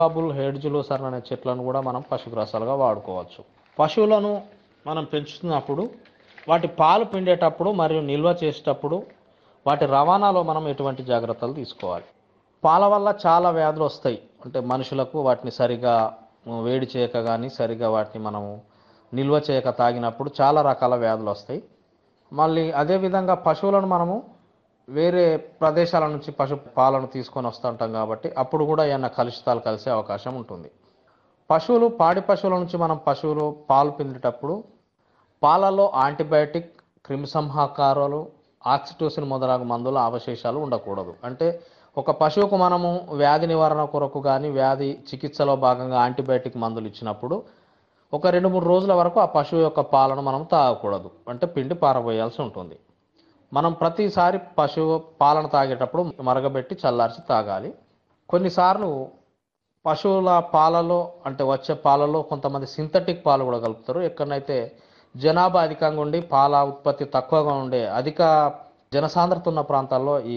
బాబుల్ హెడ్జులోసర్న్ అనే చెట్లను కూడా మనం పశుగ్రాసాలుగా వాడుకోవచ్చు పశువులను మనం పెంచుతున్నప్పుడు వాటి పాలు పిండేటప్పుడు మరియు నిల్వ చేసేటప్పుడు వాటి రవాణాలో మనం ఎటువంటి జాగ్రత్తలు తీసుకోవాలి పాల వల్ల చాలా వ్యాధులు వస్తాయి అంటే మనుషులకు వాటిని సరిగా వేడి చేయక కానీ సరిగా వాటిని మనము నిల్వ చేయక తాగినప్పుడు చాలా రకాల వ్యాధులు వస్తాయి మళ్ళీ అదేవిధంగా పశువులను మనము వేరే ప్రదేశాల నుంచి పశు పాలను తీసుకొని వస్తుంటాం కాబట్టి అప్పుడు కూడా ఏమైనా కలుషితాలు కలిసే అవకాశం ఉంటుంది పశువులు పాడి పశువుల నుంచి మనం పశువులు పాలు పిండేటప్పుడు పాలలో యాంటీబయాటిక్ క్రిమిసంహాకారాలు ఆక్సిటోసిన్ మొదలగు మందుల అవశేషాలు ఉండకూడదు అంటే ఒక పశువుకు మనము వ్యాధి నివారణ కొరకు కానీ వ్యాధి చికిత్సలో భాగంగా యాంటీబయాటిక్ మందులు ఇచ్చినప్పుడు ఒక రెండు మూడు రోజుల వరకు ఆ పశువు యొక్క పాలను మనం తాగకూడదు అంటే పిండి పారబోయాల్సి ఉంటుంది మనం ప్రతిసారి పశువు పాలను తాగేటప్పుడు మరగబెట్టి చల్లార్చి తాగాలి కొన్నిసార్లు పశువుల పాలలో అంటే వచ్చే పాలలో కొంతమంది సింథటిక్ పాలు కూడా కలుపుతారు ఎక్కడనైతే జనాభా అధికంగా ఉండి పాల ఉత్పత్తి తక్కువగా ఉండే అధిక జనసాంద్రత ఉన్న ప్రాంతాల్లో ఈ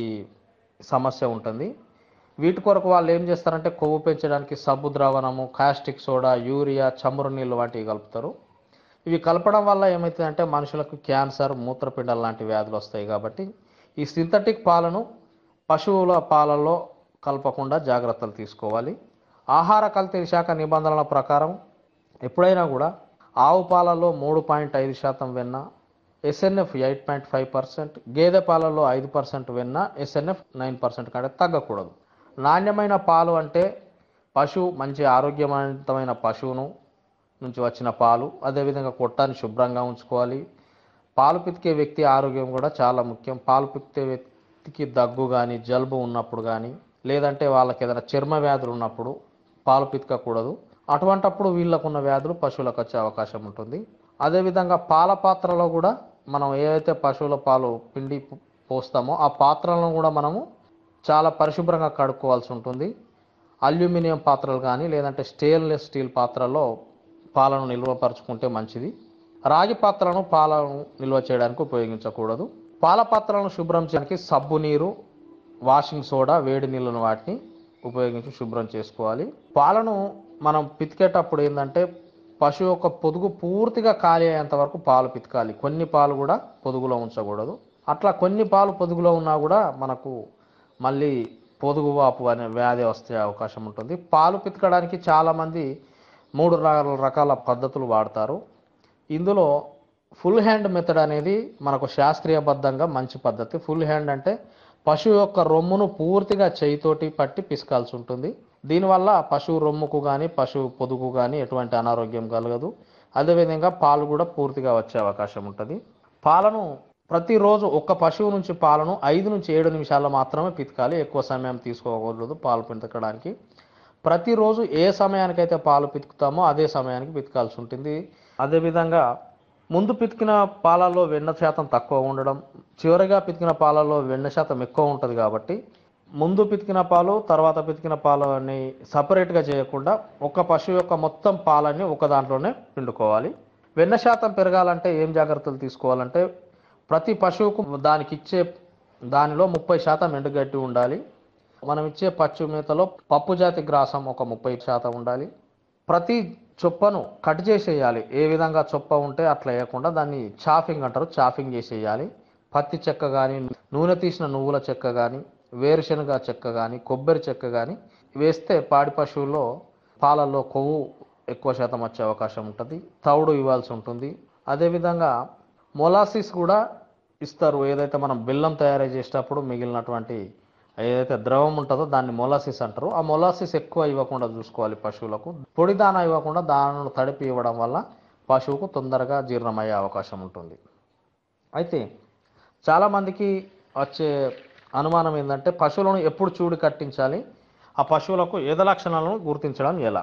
సమస్య ఉంటుంది వీటి కొరకు వాళ్ళు ఏం చేస్తారంటే కొవ్వు పెంచడానికి సబ్బు ద్రావణము కాస్టిక్ సోడా యూరియా చమురు నీళ్ళు వంటివి కలుపుతారు ఇవి కలపడం వల్ల ఏమవుతుందంటే మనుషులకు క్యాన్సర్ మూత్రపిండాలు లాంటి వ్యాధులు వస్తాయి కాబట్టి ఈ సింథటిక్ పాలను పశువుల పాలల్లో కలపకుండా జాగ్రత్తలు తీసుకోవాలి ఆహార కల్తీ శాఖ నిబంధనల ప్రకారం ఎప్పుడైనా కూడా ఆవు పాలలో మూడు పాయింట్ ఐదు శాతం వెన్న SNF eight point five percent గేదె పాలలో ఐదు పర్సెంట్ వెన్న ఎస్ఎన్ఎఫ్ నైన్ పర్సెంట్ కంటే తగ్గకూడదు నాణ్యమైన పాలు అంటే పశువు మంచి ఆరోగ్యవంతమైన పశువును నుంచి వచ్చిన పాలు అదేవిధంగా కొట్టాన్ని శుభ్రంగా ఉంచుకోవాలి పాలు పితికే వ్యక్తి ఆరోగ్యం కూడా చాలా ముఖ్యం పాలు పితికే వ్యక్తికి దగ్గు కానీ జలుబు ఉన్నప్పుడు కానీ లేదంటే వాళ్ళకి ఏదైనా చర్మ వ్యాధులు ఉన్నప్పుడు పాలు పితకకూడదు అటువంటప్పుడు వీళ్ళకున్న వ్యాధులు పశువులకు వచ్చే అవకాశం ఉంటుంది అదేవిధంగా పాల పాత్రలో కూడా మనం ఏదైతే పశువుల పాలు పిండి పోస్తామో ఆ పాత్రలను కూడా మనము చాలా పరిశుభ్రంగా కడుక్కోవాల్సి ఉంటుంది అల్యూమినియం పాత్రలు కానీ లేదంటే స్టెయిన్లెస్ స్టీల్ పాత్రలో పాలను నిల్వపరచుకుంటే మంచిది రాగి పాత్రలను పాలను నిల్వ చేయడానికి ఉపయోగించకూడదు పాల పాత్రలను శుభ్రం చేయడానికి సబ్బు నీరు వాషింగ్ సోడా వేడి నీళ్ళను వాటిని ఉపయోగించి శుభ్రం చేసుకోవాలి పాలను మనం పితికేటప్పుడు ఏంటంటే పశువు యొక్క పొదుగు పూర్తిగా ఖాళీ అయ్యేంత వరకు పాలు పితకాలి కొన్ని పాలు కూడా పొదుగులో ఉంచకూడదు అట్లా కొన్ని పాలు పొదుగులో ఉన్నా కూడా మనకు మళ్ళీ పొదుగు వాపు అనే వ్యాధి వస్తే అవకాశం ఉంటుంది పాలు పితకడానికి చాలామంది మూడు ర- రకాల పద్ధతులు వాడతారు ఇందులో ఫుల్ హ్యాండ్ మెథడ్ అనేది మనకు శాస్త్రీయబద్ధంగా మంచి పద్ధతి ఫుల్ హ్యాండ్ అంటే పశువు యొక్క రొమ్మును పూర్తిగా చేయితోటి పట్టి పిసకాల్సి ఉంటుంది దీనివల్ల పశువు రొమ్ముకు కానీ పశువు పొదుగు కానీ ఎటువంటి అనారోగ్యం కలగదు అదేవిధంగా పాలు కూడా పూర్తిగా వచ్చే అవకాశం ఉంటుంది పాలను ప్రతిరోజు ఒక్క పశువు నుంచి పాలను ఐదు నుంచి ఏడు నిమిషాల్లో మాత్రమే పితకాలి ఎక్కువ సమయం తీసుకోకూడదు పాలు పితకడానికి ప్రతిరోజు ఏ సమయానికైతే పాలు పితుకుతామో అదే సమయానికి పితకాల్సి ఉంటుంది అదేవిధంగా ముందు పితికిన పాలలో వెన్న శాతం తక్కువ ఉండడం చివరిగా పితికిన పాలలో వెన్న శాతం ఎక్కువ ఉంటుంది కాబట్టి ముందు పితికిన పాలు తర్వాత పితికిన పాలని సపరేట్గా చేయకుండా ఒక పశువు యొక్క మొత్తం పాలని ఒక దాంట్లోనే పిండుకోవాలి వెన్న శాతం పెరగాలంటే ఏం జాగ్రత్తలు తీసుకోవాలంటే ప్రతి పశువుకు దానికి ఇచ్చే దానిలో ముప్పై శాతం ఎండుగడ్డి ఉండాలి మనం ఇచ్చే పచ్చు మేతలో పప్పు జాతి గ్రాసం ఒక ముప్పై శాతం ఉండాలి ప్రతి చొప్పను కట్ చేసేయాలి ఏ విధంగా చొప్ప ఉంటే అట్లా వేయకుండా దాన్ని చాఫింగ్ అంటారు చాఫింగ్ చేసేయాలి పత్తి చెక్క కానీ నూనె తీసిన నువ్వుల చెక్క కానీ వేరుశనగ చెక్క కానీ కొబ్బరి చెక్క కానీ వేస్తే పాడి పశువుల్లో పాలల్లో కొవ్వు ఎక్కువ శాతం వచ్చే అవకాశం ఉంటుంది తౌడు ఇవ్వాల్సి ఉంటుంది అదేవిధంగా మొలాసిస్ కూడా ఇస్తారు ఏదైతే మనం బెల్లం తయారు చేసేటప్పుడు మిగిలినటువంటి ఏదైతే ద్రవం ఉంటుందో దాన్ని మొలాసిస్ అంటారు ఆ మొలాసిస్ ఎక్కువ ఇవ్వకుండా చూసుకోవాలి పశువులకు పొడి దానా ఇవ్వకుండా దానాను తడిపి ఇవ్వడం వల్ల పశువుకు తొందరగా జీర్ణమయ్యే అవకాశం ఉంటుంది అయితే చాలామందికి వచ్చే అనుమానం ఏంటంటే పశువులను ఎప్పుడు చూడు కట్టించాలి ఆ పశువులకు ఏద లక్షణాలను గుర్తించడం ఎలా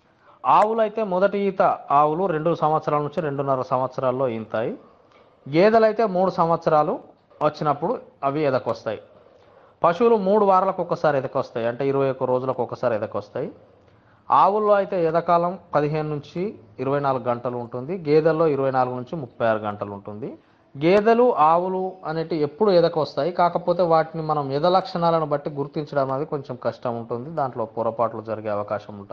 ఆవులు అయితే మొదటి ఈత ఆవులు రెండు సంవత్సరాల నుంచి రెండున్నర సంవత్సరాల్లో ఈంతాయి గేదెలు అయితే మూడు సంవత్సరాలు వచ్చినప్పుడు అవి ఎదకొస్తాయి పశువులు మూడు వారాలకు ఒకసారి ఎదకొస్తాయి అంటే ఇరవై ఒక్క రోజులకు ఒకసారి ఎదకొస్తాయి ఆవుల్లో అయితే ఎదకాలం పదిహేను నుంచి ఇరవై నాలుగు గంటలు ఉంటుంది గేదెల్లో ఇరవై నాలుగు నుంచి ముప్పై ఆరు గంటలు ఉంటుంది గేదెలు ఆవులు అనేటి ఎప్పుడు ఎదకొస్తాయి కాకపోతే వాటిని మనం ఎద లక్షణాలను బట్టి గుర్తించడం అనేది కొంచెం కష్టం ఉంటుంది దాంట్లో పొరపాట్లు జరిగే అవకాశం ఉంటుంది